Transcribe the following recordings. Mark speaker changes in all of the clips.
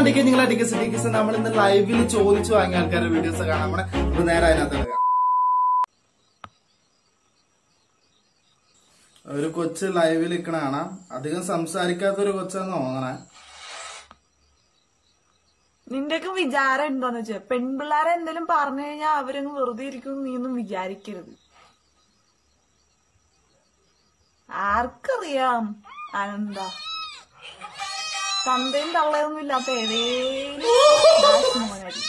Speaker 1: ഡിക്ക് നിങ്ങളെ ടിക്കസ് ടിക്കസ് നമ്മൾ ഇന്ന് ലൈവിൽ ചോദിച്ചു വാങ്ങിയ ആൾക്കാരുടെ വീഡിയോസ് കാണാൻ നമ്മളെ അപ്പൊ നേരെ അതിനകത്ത് എടുക്കാം ഒരു കൊച്ച് ലൈവിൽ നിൽക്കണ കാണാം അധികം സംസാരിക്കാത്ത ഒരു കൊച്ചാന്ന് തോന്നണേ
Speaker 2: നിന്റെയൊക്കെ വിചാരം എന്താന്ന് വെച്ചാ പെൺപിള്ളേരെ എന്തെങ്കിലും പറഞ്ഞു കഴിഞ്ഞാൽ അവരങ്ങ് വെറുതെ ഇരിക്കും നീ ഒന്നും വിചാരിക്കരുത് ആർക്കറിയാം അനന്ത തന്തയും തള്ളയൊന്നും ഇല്ലാത്ത ഏതേലും ദാസ് മോനായിരിക്കും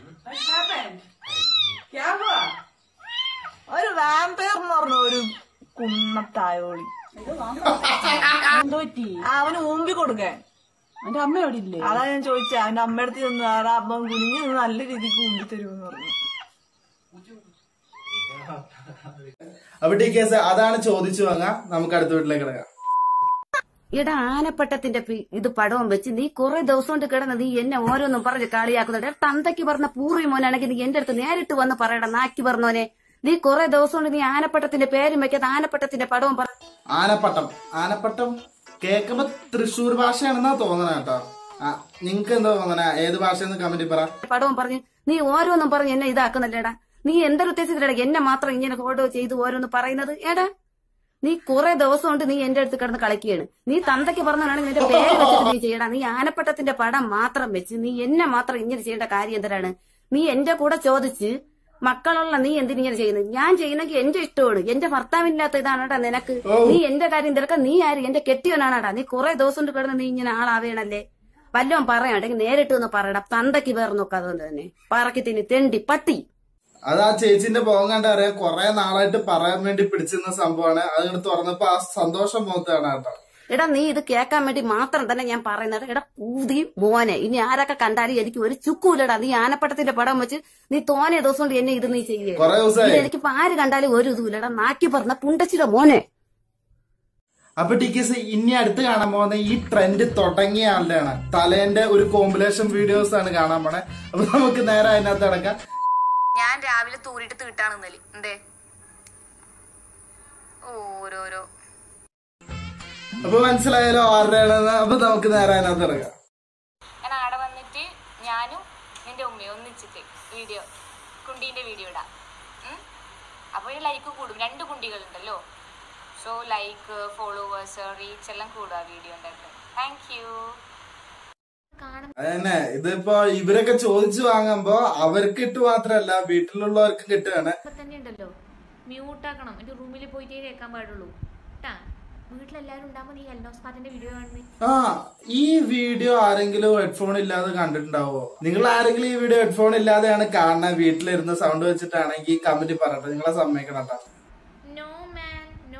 Speaker 2: ഒരു വാമ്പയർ എന്ന് പറഞ്ഞ ഒരു കുന്നത്തായോളി
Speaker 3: എന്തോ പറ്റി
Speaker 2: അവന് ഊമ്പി കൊടുക്കാൻ
Speaker 3: എന്റെ അമ്മ എവിടെ ഇല്ലേ
Speaker 2: അതാ ഞാൻ ചോദിച്ചത് അവന്റെ അമ്മയടുത്ത് ചെന്ന് ആടാ അപ്പം കുനിഞ്ഞ് നിന്ന് നല്ല രീതിക്ക് ഊമ്പി തരുമെന്ന് പറഞ്ഞു
Speaker 1: അപ്പൊ ടിക്കേസ് അതാണ് ചോദിച്ചു വാങ്ങാം നമുക്ക് അടുത്ത വീട്ടിലേക്ക് കിടക്കാം
Speaker 4: എടാ ആനപ്പട്ടത്തിന്റെ പി- ഇത് പടവും വെച്ച് നീ കുറെ ദിവസം കൊണ്ട് കിടന്ന് നീ എന്നെ ഓരോന്നും പറഞ്ഞ് കളിയാക്കുന്നുണ്ട് എടാ, തന്തയ്ക്ക് പറഞ്ഞ പൂർവ്വ മോനാണെങ്കിൽ നീ എന്റെ അടുത്ത് നേരിട്ട് വന്ന് പറയടാ നാക്കി പറഞ്ഞോനെ നീ കുറെ ദിവസം കൊണ്ട് നീ ആനപ്പട്ടത്തിന്റെ പേരും വെക്കാത്ത ആനപ്പട്ടത്തിന്റെ പടവും പറ
Speaker 1: ആനപ്പട്ടം ആനപ്പട്ടം കേൾക്കുമ്പോ തൃശ്ശൂർ ഭാഷയാണെന്നാ തോന്നണ കേട്ടോ ആ നിങ്ങക്ക് എന്താ തോന്നണ ഏത് ഭാഷയെന്ന് കമന്റിൽ പറ
Speaker 4: പടവും പറഞ്ഞ് നീ ഓരോന്നും പറഞ്ഞ് എന്നെ ഇതാക്കുന്നില്ലേടാ നീ എന്തൊരു ഉദ്ദേശത്തിലടാ എന്നെ മാത്രം ഇങ്ങനെ ഫോട്ടോ ചെയ്ത് ഓരോന്ന് പറയുന്നത് എടാ നീ കുറെ ദിവസം കൊണ്ട് നീ എന്റെ അടുത്ത് കിടന്ന് കളിക്കുകയാണ് നീ തന്തയ്ക്ക് പറഞ്ഞാണെങ്കിൽ നിന്റെ പേര് വെച്ചിട്ട് നീ ചെയ്യടാ നീ ആനപ്പട്ടത്തിന്റെ പടം മാത്രം വെച്ച് നീ എന്നെ മാത്രം ഇങ്ങനെ ചെയ്യേണ്ട കാര്യം എന്തിനാണ് നീ എന്റെ കൂടെ ചോദിച്ച് മക്കളുള്ള നീ എന്തിനിങ്ങനെ ചെയ്യുന്നത് ഞാൻ ചെയ്യുന്നെങ്കിൽ എന്റെ ഇഷ്ടമാണ് എന്റെ ഭർത്താവില്ലാത്ത ഇതാണടാ നിനക്ക് നീ എന്റെ കാര്യം തിരക്ക നീ ആര് എന്റെ കെട്ടിയവനാണാടാ നീ കുറെ ദിവസം കൊണ്ട് കിടന്ന് നീ ഇങ്ങനെ ആളാവേണല്ലേ വല്ലതും പറയാണ്ടെങ്കിൽ നേരിട്ട് ഒന്ന് പറയടാ തന്തയ്ക്ക് വേറെ നോക്കാതെ തന്നെ പറക്കി തിന്നി തെണ്ടി പട്ടി
Speaker 1: അത് ആ ചേച്ചിന്റെ പോകാൻ കണ്ട അറിയാം കൊറേ നാളായിട്ട് പറയാൻ വേണ്ടി പിടിച്ചിരുന്ന സംഭവമാണ് അത് ഇങ്ങോട്ട് തുറന്നപ്പോ ആ സന്തോഷം മുഖത്താണ് കേട്ടോ
Speaker 4: എടാ നീ ഇത് കേൾക്കാൻ വേണ്ടി മാത്രം തന്നെ ഞാൻ പറയുന്നത് എടാ പൂതി മോനെ ഇനി ആരൊക്കെ കണ്ടാലും എനിക്ക് ഒരു ചുക്കൂലടാ നീ ആനപ്പട്ടത്തിന്റെ പടം വെച്ച് നീ തോനെ ദിവസം കൊണ്ട് എന്നെ ഇത് നീ ചെയ്യേ
Speaker 1: കൊറേ ദിവസമായി
Speaker 4: എനിക്ക് ആര് കണ്ടാലും ഒരു ഇതുമില്ലടാ നാക്കി പറഞ്ഞ പുണ്ടച്ചിട മോനെ
Speaker 1: അപ്പൊ ടിക്കസ് ഇനി അടുത്ത് കാണാൻ പോകുന്ന ഈ ട്രെൻഡ് തുടങ്ങിയ ആളുടെയാണ് തലേന്റെ ഒരു കോമ്പിനേഷൻ വീഡിയോസ് ആണ് കാണാൻ പോണേ അപ്പൊ നമുക്ക് നേരെ അതിനകത്ത് അടക്കാം
Speaker 5: ഞാൻ രാവിലെ തൂരിട്ട് തീട്ടാണ് ഇന്നലെ എന്തേ ഓരോരോ
Speaker 1: അപ്പൊ മനസ്സിലായാലോ ആരുടെയാണെന്ന് അപ്പൊ നമുക്ക് നേരെ അതിനകത്ത് ഇറങ്ങാം
Speaker 5: ഞാൻ ആടെ വന്നിട്ട് ഞാനും നിന്റെ ഉമ്മയും ഒന്നിച്ചിട്ട് വീഡിയോ കുണ്ടീന്റെ വീഡിയോ ഇടാം ഉം? അപ്പോൾ ഈ ലൈക്ക് കൂടും രണ്ട് കുണ്ടികളുണ്ടല്ലോ സോ ലൈക്ക് ഫോളോവേഴ്സ് റീച്ച് എല്ലാം കൂടുക വീഡിയോ ഉണ്ടായിട്ട് താങ്ക് യു
Speaker 1: അതന്നെ ഇതിപ്പോ ഇവരൊക്കെ ചോദിച്ചു വാങ്ങുമ്പോ അവർക്ക് ഇട്ട് മാത്രല്ല വീട്ടിലുള്ളവർക്ക് കിട്ടുകയാണ്
Speaker 6: ഇപ്പൊ തന്നെ ഉണ്ടല്ലോ മ്യൂട്ടാക്കണം എന്റെ റൂമിൽ പോയിട്ടേ കേൾക്കാൻ പാടുള്ളൂ ട്ടാ വീട്ടിലെല്ലാരും ഉണ്ടാകുമ്പോ നീ എൽനോസ്പാത്തിന്റെ വീഡിയോ കാണുന്നത്
Speaker 1: ആ ഈ വീഡിയോ ആരെങ്കിലും ഹെഡ്ഫോൺ ഇല്ലാതെ കണ്ടിട്ടുണ്ടാവോ നിങ്ങൾ ആരെങ്കിലും ഈ വീഡിയോ ഹെഡ്ഫോൺ ഇല്ലാതെയാണ് കാണുന്നത് വീട്ടിലിരുന്ന് സൗണ്ട് വെച്ചിട്ടാണെങ്കിൽ കമന്റ് പറയട്ടെ നിങ്ങളെ സമ്മതിക്കണം കേട്ടോ
Speaker 6: നോ മാൻ നോ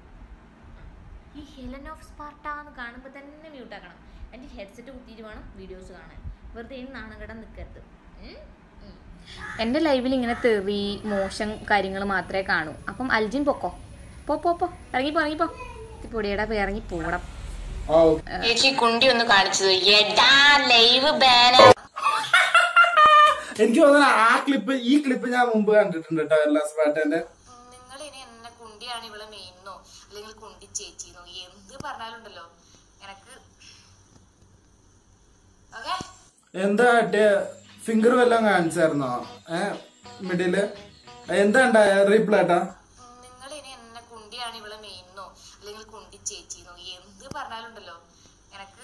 Speaker 6: ഈ ഹെലൻ ഓഫ് സ്പാർട്ട എന്ന് കാണുമ്പോൾ തന്നെ മ്യൂട്ടാക്കണം എൻ്റെ ഹെഡ്സെറ്റ് കുത്തിയിട്ട് വേണം വീഡിയോസ് കാണാൻ വെറുതെ ഈ നാണകടം നിൽക്കരുത് എൻ്റെ ലൈവിൽ ഇങ്ങനെ തെറി മോശം കാര്യങ്ങൾ മാത്രമേ കാണൂ അപ്പം അൽജിൻ പൊക്കോ പോ പോ പോ ഇറങ്ങിപ്പോ ഇറങ്ങിപ്പോ പൊടിയടാ പോയി ഇറങ്ങി പോടാം
Speaker 1: ഓ
Speaker 5: ചേച്ചി കുണ്ടി ഒന്ന് കാണിച്ചത് എടാ ലൈവ് ബാന
Speaker 1: എനിക്ക് തോന്നുന്നു ആ ക്ലിപ്പ് ഈ ക്ലിപ്പ് ഞാൻ മുമ്പ് കണ്ടിട്ടുണ്ട് കേട്ടോ എല്ലാ സ്പാറ്റന്റെ
Speaker 5: നിങ്ങൾ ഇനി എന്നെ കുണ്ടിയാണ് ഇവളെ മെയിന്നോ അല്ലെങ്കിൽ കുണ്ടി ചേച്ചിന്നോ എന്ത് പറഞ്ഞാലുണ്ടല്ലോ എനക്ക് ഓക്കെ
Speaker 1: എന്താ ഫിംഗർ വല്ലതും കാണിച്ചായിരുന്നോ ഏ മിഡില് എന്താ ഉണ്ടായ റീപ്ലൈ ഏട്ടാ
Speaker 5: നിങ്ങൾ ഇനി എന്നെ കുണ്ടിയാണ് ഇവളെ മെയിന്നോ അല്ലെങ്കിൽ കുണ്ടി ചേച്ചിന്നോ എന്ത് പറഞ്ഞാലുണ്ടല്ലോ എനക്ക്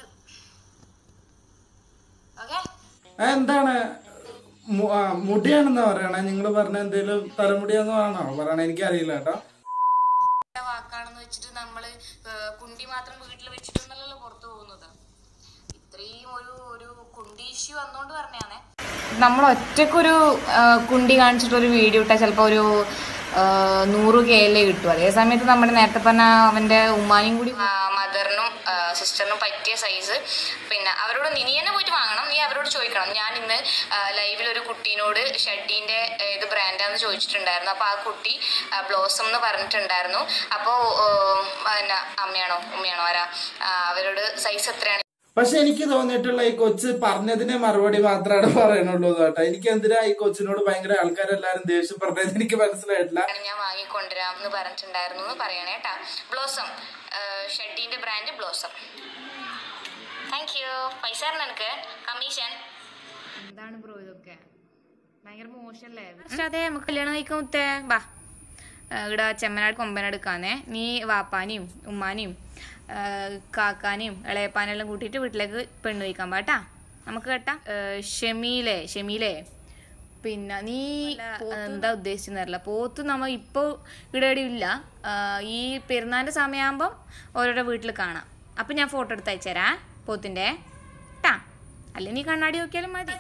Speaker 5: ഓക്കെ
Speaker 1: ആ, എന്താണ് മു- ആ, മുടിയാണെന്നാ പറയണേ നിങ്ങൾ പറഞ്ഞ എന്തേലും തലമുടിയാന്ന് ആണോ പറയണേ എനിക്കറിയില്ല കേട്ടോ
Speaker 5: വാക്കാണെന്ന് വെച്ചിട്ട് നമ്മള് ഏഹ്, കുണ്ടി മാത്രം വീട്ടിൽ വെച്ചിട്ടൊന്നല്ലല്ലോ പുറത്തു പോകുന്നത് ഇത്രയും ഒരു ഒരു കുണ്ടി ഇഷ്യൂ വന്നോണ്ട് പറഞ്ഞാണേ നമ്മൾ ഒറ്റക്കൊരു കുണ്ടി കാണിച്ചിട്ട് ഒരു വീഡിയോ ഇട്ടാൽ ചിലപ്പോൾ ഒരു ആ, നൂറ് കെ എല്ലേ കിട്ടും അതേ സമയത്ത് നമ്മുടെ നേരത്തെ പറഞ്ഞ അവന്റെ ഉമ്മാനും കൂടി മദറിനും സിസ്റ്ററിനും പറ്റിയ സൈസ് പിന്നെ അവരോട് നീ തന്നെ പോയിട്ട് വാങ്ങണം നീ അവരോട് ചോദിക്കണം ഞാൻ ഇന്ന് ലൈവിൽ ഒരു കുട്ടീനോട് ഷഡ്ഡീന്റെ ഏത് ബ്രാൻഡാന്ന് ചോദിച്ചിട്ടുണ്ടായിരുന്നു അപ്പോൾ ആ കുട്ടി ബ്ലോസം എന്ന് പറഞ്ഞിട്ടുണ്ടായിരുന്നു അപ്പോൾ പിന്നെ അമ്മയാണോ ഉമ്മയാണോ ആരാ ആ, അവരോട് സൈസ് എത്രയാണ്
Speaker 1: പക്ഷെ എനിക്ക് തോന്നിയിട്ടുള്ള ഈ കൊച്ച് പറഞ്ഞതിന് മറുപടി മാത്രമാണ് പറയണുള്ളൂ കേട്ടോ എനിക്ക് എന്തിനാ ഈ കൊച്ചിനോട് ഭയങ്കര ആൾക്കാരെല്ലാരും ദേഷ്യം പറഞ്ഞത് എനിക്ക് മനസ്സിലായിട്ടില്ല
Speaker 5: ആണ് ഞാൻ വാങ്ങിക്കൊണ്ടുവരാം എന്ന് പറഞ്ഞിട്ടുണ്ടായിരുന്നു എന്ന് പറയണേ കേട്ടാ ബ്ലോസം ഷെഡീന്റെ ബ്രാൻഡ് ബ്ലോസം താങ്ക് യു പൈസ തരണം എനിക്ക് കമ്മീഷൻ എന്താണ് ബ്രോ ഇതൊക്കെ ഭയങ്കര മോശമല്ലേ അതെ നമുക്ക് കല്യാണം കഴിക്കാൻ മുത്തേ വാ ആ, ഇവിടെ ചെമ്മനാട് കൊമ്പനെടുക്കാന്നേ നീ വാപ്പാനെയും ഉമ്മാനെയും ആ, കാക്കാനെയും ഇളയപ്പാനെല്ലാം കൂട്ടിയിട്ട് വീട്ടിലേക്ക് പെണ്ണ് വയ്ക്കാൻ പാട്ടാ നമുക്ക് കേട്ടാ ആ, ഷെമീലേ ഷെമീലേ പിന്നെ നീ എന്താ ഉദ്ദേശിച്ചെന്നറിയില്ല പോത്ത് നമ്മ ഇപ്പൊ ഇവിടെ ഇവിടെ ഇല്ല ആ, ഈ പെരുന്നാളിന്റെ സമയമാകുമ്പം ഓരോരോ വീട്ടിൽ കാണാം അപ്പൊ ഞാൻ ഫോട്ടോ എടുത്ത് അയച്ചുതരാ പോത്തിന്റെ ട്ടാ അല്ലെ നീ കണ്ണാടി നോക്കിയാലും മതി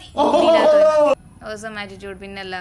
Speaker 5: ദിവസം ആറ്റിറ്റ്യൂഡ് പിന്നല്ല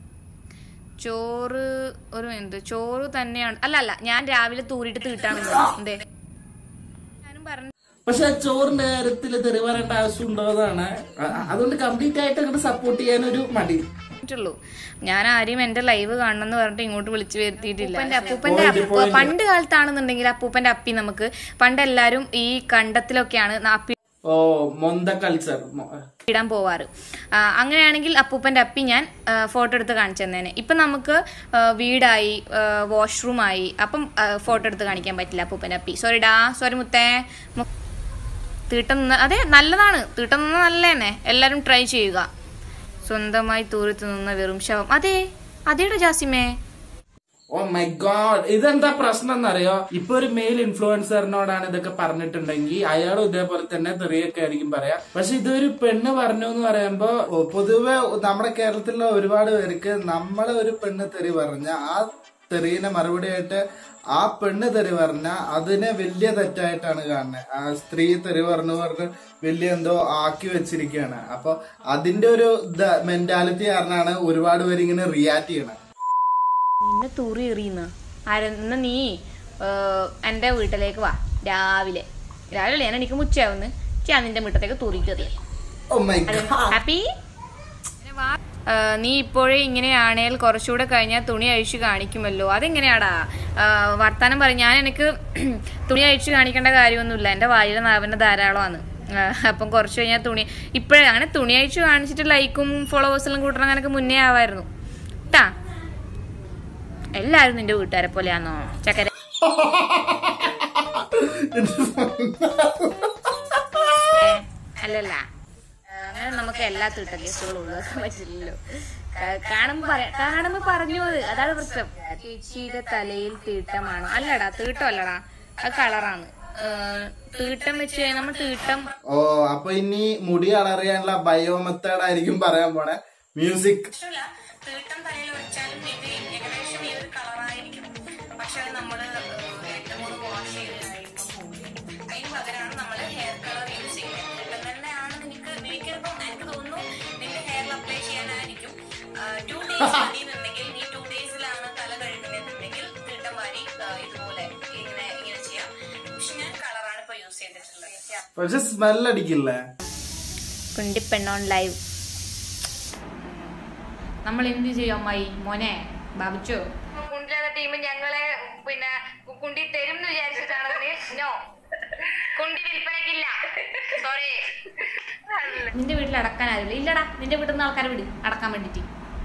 Speaker 5: ചോറ് ഒരു എന്ത് ചോറ് തന്നെയാണ് അല്ല അല്ല ഞാൻ രാവിലെ തൂറിയിട്ട് തീട്ടാണ് എന്തേ ഞാനും പറഞ്ഞു
Speaker 1: പക്ഷെ ചോറിന്റെ കാര്യത്തിൽ തെറി പറയേണ്ട ആവശ്യം ഉണ്ടോന്നാണ് അതുകൊണ്ട് കംപ്ലീറ്റ് ആയിട്ട് അങ്ങോട്ട് സപ്പോർട്ട് ചെയ്യാൻ ഒരു മടി
Speaker 5: ുള്ളൂ ഞാൻ ആരെയും എന്റെ ലൈവ് കാണണമെന്ന് പറഞ്ഞിട്ട് ഇങ്ങോട്ട് വിളിച്ചു വരുത്തിയിട്ടില്ല അപ്പൂപ്പന്റെ അപ്പൂപ്പന്റെ അപ്പ- പണ്ട് കാലത്താണെന്നുണ്ടെങ്കിൽ അപ്പൂപ്പന്റെ അപ്പി നമുക്ക് പണ്ട് എല്ലാരും ഈ കണ്ടത്തിലൊക്കെയാണ് ന- അപ്പി
Speaker 1: ഓ മൊന്ത കൾച്ചർ
Speaker 5: ഇടാൻ പോവാറ് ആ, അങ്ങനെയാണെങ്കിൽ അപ്പൂപ്പന്റെ അപ്പി ഞാൻ ആ, ഫോട്ടോ എടുത്ത് കാണിച്ചു തന്നേനെ ഇപ്പൊ നമുക്ക് ആ, വീടായി വാഷ്റൂമായി അപ്പം ആ, ഫോട്ടോ എടുത്ത് കാണിക്കാൻ പറ്റില്ല അപ്പൂപ്പന്റെ അപ്പി സോറി ഡാ സോറി മുത്തേ മു- തീട്ടം നിന്ന- അതെ നല്ലതാണ് തീട്ടം നിന്ന നല്ല തന്നെ എല്ലാരും ട്രൈ ചെയ്യുക സ്വന്തമായി തൂറിത്ത് നിന്ന വെറും ശവം അതെ അതേടാ ജാസിമേ
Speaker 1: ഓ മൈ ഗോഡ് ഇതെന്താ പ്രശ്നം എന്നറിയോ ഇപ്പൊ ഒരു മെയിൽ ഇൻഫ്ലുവൻസറിനോടാണ് ഇതൊക്കെ പറഞ്ഞിട്ടുണ്ടെങ്കിൽ അയാളും ഇതേപോലെ തന്നെ തെറിയൊക്കെ ആയിരിക്കും പറയാ പക്ഷെ ഇതൊരു പെണ്ണ് പറഞ്ഞു എന്ന് പറയുമ്പോ ഓ, പൊതുവെ നമ്മുടെ കേരളത്തിലുള്ള ഒരുപാട് പേർക്ക് നമ്മളെ ഒരു പെണ്ണ് തെറി പറഞ്ഞ ആ തെറിയിനെ മറുപടി ആയിട്ട് ആ പെണ്ണ് തെറി പറഞ്ഞ അതിനെ വലിയ തെറ്റായിട്ടാണ് കാണുന്നത് ആ സ്ത്രീ തെറി പറഞ്ഞു പറഞ്ഞ് വലിയ എന്തോ ആക്കി വെച്ചിരിക്കുകയാണ് അപ്പൊ അതിന്റെ ഒരു മെന്റാലിറ്റി കാരണമാണ് ഒരുപാട് പേര് ഇങ്ങനെ റിയാക്ട് ചെയ്യണത്
Speaker 5: നിന്നെ തൂറി എറിയുന്ന ആരെന്ന നീ ഏഹ്, എന്റെ വീട്ടിലേക്ക് വാ രാവിലെ രാവിലെ ഞാൻ എനിക്ക് മുച്ചയാവുന്ന് ഞാൻ നിന്റെ വീട്ടത്തേക്ക് തൂറിയിട്ട് എറിയാം
Speaker 1: ഓ മൈ ഗോഡ്
Speaker 5: ഹാപ്പി നീ ഇപ്പോഴേ ഇങ്ങനെയാണേൽ കുറച്ചുകൂടെ കഴിഞ്ഞാൽ തുണി അഴിച്ചു കാണിക്കുമല്ലോ അതെങ്ങനെയാടാ ആ, വർത്താനം പറയും ഞാൻ എനിക്ക് തുണി അഴിച്ചു കാണിക്കേണ്ട കാര്യമൊന്നുമില്ല എൻ്റെ വായിലെ നാവിൻ്റെ ധാരാളമാണ് ആ, അപ്പം കുറച്ച് കഴിഞ്ഞാൽ തുണി ഇപ്പോഴേ അങ്ങനെ തുണി അഴിച്ചു കാണിച്ചിട്ട് ലൈക്കും ഫോളോവേഴ്സെല്ലാം കൂട്ടണം അങ്ങനെയൊക്കെ മുന്നേ ആവായിരുന്നു ട്ടാ എല്ലാവരും നിന്റെ വീട്ടുകാരെ പോലെയാണോ ചക്കര അല്ലല്ല അങ്ങനെ നമുക്ക് എല്ലാ തീട്ട കേസുകളും ഒഴിവാക്കാൻ പറ്റില്ലല്ലോ കാ- കാണുമ്പോ പറയാ കാണുമ്പോ പറഞ്ഞു അത് അതാണ് പ്രശ്നം ചേച്ചിയുടെ തലയിൽ തീട്ടമാണോ അല്ലടാ തീട്ടം അല്ലടാ അത് കളറാണ് ഏഹ്, തീട്ടം വെച്ച് കഴിഞ്ഞാൽ നമ്മൾ തീട്ടം
Speaker 1: ഓ അപ്പൊ ഇനി മുടി കളറിയാനുള്ള ബയോ മെത്തേഡ് ആയിരിക്കും പറയാൻ പോണേ മ്യൂസിക്
Speaker 5: തീട്ടം തലയിൽ ഒഴിച്ചാലും ഇത് ഏകദേശം ഈ ഒരു കളറായിരിക്കും പക്ഷെ അത് നമ്മള് രണ്ട് മൂന്ന് വാഷ് ചെയ്ത് കഴിയുമ്പോൾ പോകും അതിന് പകരമാണ് നമ്മൾ ഹെയർ കളർ യൂസ് ചെയ്യുന്നത് തീട്ടം തന്നെയാണ് നിനക്ക് നിനക്കിപ്പം എനിക്ക് തോന്നുന്നു നിന്റെ ഹെയറിൽ അപ്ലൈ ചെയ്യാനായിരിക്കും ടു ഡേയ്സ് മതിയെന്നുണ്ടെങ്കിൽ നീ ടു ഡേയ്സിലാണ് തല കഴുകുന്നതെന്നുണ്ടെങ്കിൽ തീട്ടം വാരി ആ, ഇതുപോലെ ഇങ്ങനെ ഇങ്ങനെ ചെയ്യാം പക്ഷെ ഞാൻ കളറാണ് ഇപ്പൊ യൂസ് ചെയ്തിട്ടുള്ളത്
Speaker 1: പക്ഷെ സ്മെൽ അടിക്കില്ലേ
Speaker 5: കുണ്ടിപ്പെണ്ണോൺ ലൈവ് നമ്മൾ എന്ത് ചെയ്യും അമ്മായി മോനെ ബാബിച്ചോ കുണ്ടില്ലാത്ത ടീം ഞങ്ങളെ പിന്നെ കുണ്ടി തരും എന്ന് വിചാരിച്ചിട്ടാണെങ്കിൽ നോ കുണ്ടി വിൽപ്പനക്കില്ല സോറി നിന്റെ വീട്ടിൽ അടക്കാൻ ആരില്ല ഇല്ലടാ നിന്റെ വീട്ടിൽ നിന്ന് ആൾക്കാരെ വിട് അടക്കാൻ വേണ്ടിട്ട്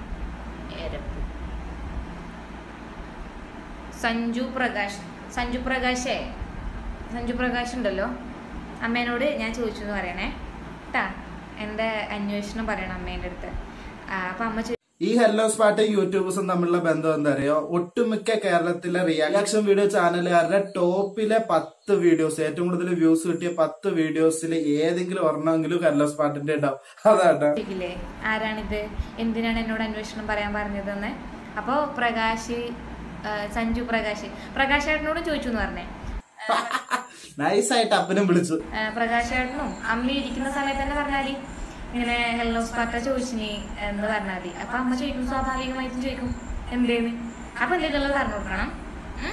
Speaker 5: സഞ്ജു പ്രകാശ് സഞ്ജു പ്രകാശേ സഞ്ജു പ്രകാശ് ഉണ്ടല്ലോ അമ്മേനോട് ഞാൻ ചോദിച്ചു എന്ന് പറയണേ കേട്ടാ എൻ്റെ അന്വേഷണം പറയണം അമ്മേൻ്റെ അടുത്ത് ആ, അപ്പൊ അമ്മ ചോ-
Speaker 1: ഈ ഹെല്ലോ സ്പാട്ട് യൂട്യൂബേഴ്സും തമ്മിലുള്ള ബന്ധം എന്താ അറിയോ ഒട്ടുമിക്ക കേരളത്തിലെ റിയാക്ഷൻ വീഡിയോ ചാനലുകാരുടെ ടോപ്പിലെ പത്ത് വീഡിയോസ് ഏറ്റവും കൂടുതൽ വ്യൂസ് കിട്ടിയ പത്ത് വീഡിയോസിൽ ഏതെങ്കിലും ഒരെണ്ണമെങ്കിലും ഹെല്ലോ സ്പാട്ടിന്റെ ഉണ്ടാവും അതാട്ടോ
Speaker 5: ചോദിക്കില്ലേ ആരാണിത് എന്തിനാണ് എന്നോട് അന്വേഷണം പറയാൻ പറഞ്ഞതെന്ന് അപ്പോ പ്രകാശ് ആ, സഞ്ജു പ്രകാശ് പ്രകാശ് ഏട്ടനോടും ചോദിച്ചു എന്ന് പറഞ്ഞേ
Speaker 1: നൈസായിട്ട് അപ്പനും വിളിച്ചു
Speaker 5: ആ, പ്രകാശ് ഏട്ടനും അമ്മ ഇരിക്കുന്ന സമയത്ത് തന്നെ പറഞ്ഞാല് ഇങ്ങനെ ഹെല്ലോ സ്പാട്ട ചോദിച്ചിനി എന്ന് പറഞ്ഞാൽ മതി അപ്പൊ അമ്മ ചോദിക്കും സ്വാഭാവികമായിട്ടും ചോദിക്കും എന്തേന്ന് അപ്പൊ എന്തെങ്കിലും പറഞ്ഞു കൊടുക്കണം ഉം?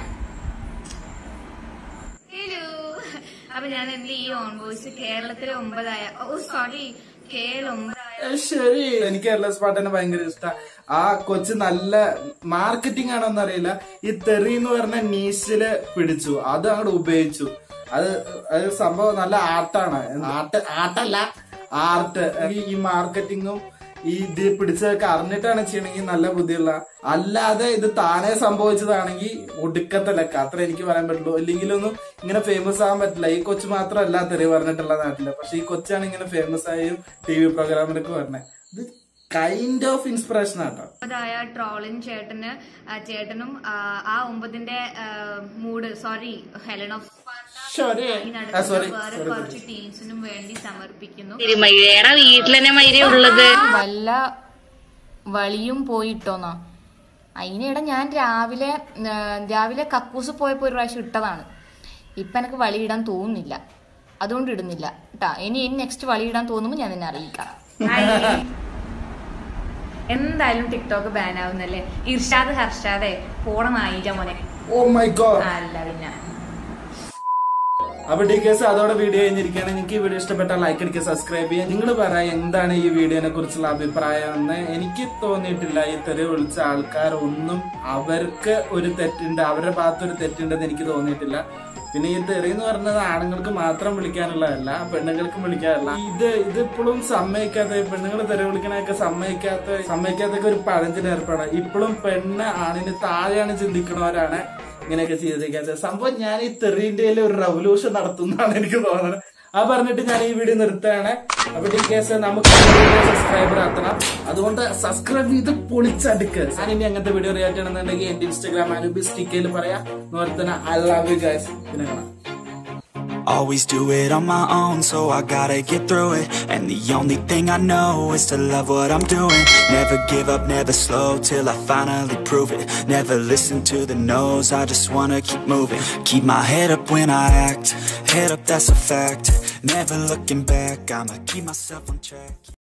Speaker 5: ഹലോ അപ്പൊ ഞാൻ എന്റെ ഈ ഓൺ വോയിസ് കേരളത്തിലെ ഒമ്പതായ ഓ സോറി കേരള ഒമ്പതായ
Speaker 1: ഏ, ശരി എനിക്ക് ഹെല്ലോ സ്പാട്ടിനെ ഭയങ്കര ഇഷ്ടം ആ കൊച്ച് നല്ല മാർക്കറ്റിംഗ് ആണോന്ന് അറിയില്ല ഈ തെറി എന്ന് പറഞ്ഞ നീസില് പിടിച്ചു അത് അങ്ങോട്ട് ഉപയോഗിച്ചു അത് അത് സംഭവം നല്ല ആർട്ടാണ് ആർട്ട് ആർട്ടല്ല ആർട്ട് ഈ മാർക്കറ്റിങ്ങും ഈ ഇത് പിടിച്ചതൊക്കെ അറിഞ്ഞിട്ടാണ് ചെയ്യണമെങ്കിൽ നല്ല ബുദ്ധിയുള്ള അല്ലാതെ ഇത് താനേ സംഭവിച്ചതാണെങ്കിൽ ഒടുക്കത്തെ ലെക്ക അത്ര എനിക്ക് പറയാൻ പറ്റുള്ളൂ ഇല്ലെങ്കിലൊന്നും ഇങ്ങനെ ഫേമസ് ആകാൻ പറ്റില്ല ഈ കൊച്ചു മാത്രമല്ല തെറി പറഞ്ഞിട്ടുള്ള നാട്ടില് പക്ഷെ ഈ കൊച്ചാണ് ഇങ്ങനെ ഫേമസ് ആയും ടി വി പ്രോഗ്രാമിലൊക്കെ പറഞ്ഞത് ഇത് കൈൻഡ് ഓഫ് ഇൻസ്പിറേഷൻ ആട്ടോ
Speaker 6: ഒമ്പതായ ട്രോളിൻ ചേട്ടന് ആ, ചേട്ടനും ആ, ആ ഒമ്പതിന്റെ mood sorry Helen of
Speaker 1: Sorry. ആ, sorry.
Speaker 6: വേറെ കുറച്ച് ടീംസിനും വേണ്ടി സമർപ്പിക്കുന്നു
Speaker 5: തിരുമഴിയുടെ വീട്ടിൽ തന്നെ മൈര ഉള്ളത്
Speaker 6: വല്ല വളിയും പോയിട്ടോന്നോ അതിനിടെ ഞാൻ രാവിലെ ആ, രാവിലെ കക്കൂസ് പോയപ്പോ ഒരു പ്രാവശ്യം ഇട്ടതാണ് ഇപ്പൊ എനിക്ക് വളി ഇടാൻ തോന്നുന്നില്ല അതുകൊണ്ട് ഇടുന്നില്ല കേട്ടാ ഇനി ഇനി നെക്സ്റ്റ് വളി ഇടാൻ തോന്നുമ്പോൾ ഞാൻ നിന്നെ അറിയിക്കാം എന്തായാലും ടിക്ടോക്ക് ബാൻ ആവുന്നല്ലേ ഇർഷാദ് ഹർഷാദെ പോണമായില്ല മോനെ
Speaker 1: ഓ മൈ ഗോഡ്
Speaker 6: അല്ല പിന്നെ
Speaker 1: അപ്പൊ ഡി കേസ് അതോടെ വീഡിയോ കഴിഞ്ഞിരിക്കുകയാണ് നിങ്ങൾക്ക് ഈ വീഡിയോ ഇഷ്ടപ്പെട്ടാൽ ലൈക്ക് അടിക്കുക സബ്സ്ക്രൈബ് ചെയ്യുക നിങ്ങൾ പറ എന്താണ് ഈ വീഡിയോനെ കുറിച്ചുള്ള അഭിപ്രായം എന്ന് എനിക്ക് തോന്നിയിട്ടില്ല ഈ തെറി വിളിച്ച ആൾക്കാർ ഒന്നും അവർക്ക് ഒരു തെറ്റുണ്ട് അവരുടെ ഭാഗത്ത് ഒരു തെറ്റുണ്ടെന്ന് എനിക്ക് തോന്നിയിട്ടില്ല പിന്നെ ഈ തെറി എന്ന് പറഞ്ഞത് ആണുങ്ങൾക്ക് മാത്രം വിളിക്കാനുള്ളതല്ല പെണ്ണുങ്ങൾക്കും വിളിക്കാനല്ല ഇത് ഇത് ഇപ്പോഴും സമ്മതിക്കാത്ത പെണ്ണുങ്ങൾ തെറി വിളിക്കണൊക്കെ സമ്മതിക്കാത്ത സമ്മതിക്കാത്തൊക്കെ ഒരു പഴഞ്ചിന് ഏർപ്പെടാം ഇപ്പോഴും പെണ്ണ് ആണിന് താഴെയാണ് ചിന്തിക്കണവരാണ് ഇങ്ങനെയൊക്കെ ചെയ്തിരിക്കാത്തത് സംഭവം ഞാൻ ഈ തെറിന്റെ ഒരു റവല്യൂഷൻ നടത്തുന്നതാണ് എനിക്ക് തോന്നുന്നത് ആ പറഞ്ഞിട്ട് ഞാൻ ഈ വീഡിയോ നിർത്തുകയാണ് അപ്പൊ ഈ കേസ് നമുക്ക് സബ്സ്ക്രൈബർ ആക്കണം അതുകൊണ്ട് സബ്സ്ക്രൈബ് ചെയ്ത് പൊളിച്ചടുക്ക് ഞാൻ ഇനി അങ്ങനത്തെ വീഡിയോ റിയാക്ട് ചെയ്യണമെന്നുണ്ടെങ്കിൽ എന്റെ ഇൻസ്റ്റാഗ്രാം അനുബിസ് ടിക്കയിൽ പറയാം നോർത്തന ഐ ലവ് യു ഗൈസ് പിന്നെ കാണാം
Speaker 7: Always do it on my own, so I gotta get through it. And the only thing I know is to love what I'm doing. Never give up, never slow till I finally prove it. Never listen to the no's, I just wanna keep moving. Keep my head up when I act, head up, that's a fact. Never looking back, I'ma keep myself on track.